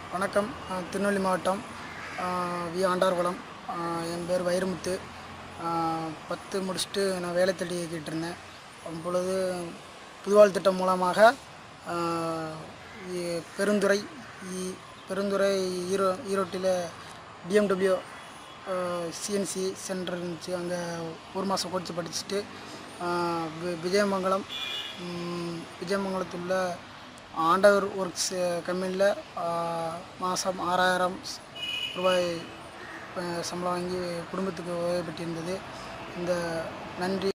வணக்கம் நான் திருநெல்வேலி மாவட்டம் ஆஹ் வி ஆண்டார்குளம் ஆஹ் என் பேர் வைரமுத்து ஆஹ் பத்து முடிச்சுட்டு நான் வேலை தேடிக்கிட்டு இருந்தேன் அப்பொழுது புதுவாழ் திட்டம் மூலமாக ஆஹ் இ- பெருந்துறை இ- பெருந்துறை ஈரோ ஈரோட்டில் பிஎம்டபிள்யூ சிஎன்சி சென்டர் இருந்துச்சு அங்கே ஒரு மாதம் கோர்ஸ் படிச்சுட்டு ஆஹ் வி- விஜயமங்கலம் ம், விஜயமங்கலத்தில் உள்ள ஆண்டவர் ஒர்க்ஸ் கம்பெனியில் மாதம் ஆறாயிரம் ஸ்- ரூபாய் அஹ், சம்பளம் வாங்கி குடும்பத்துக்கு உபயோகப்பட்டிருந்தது இந்த நன்றி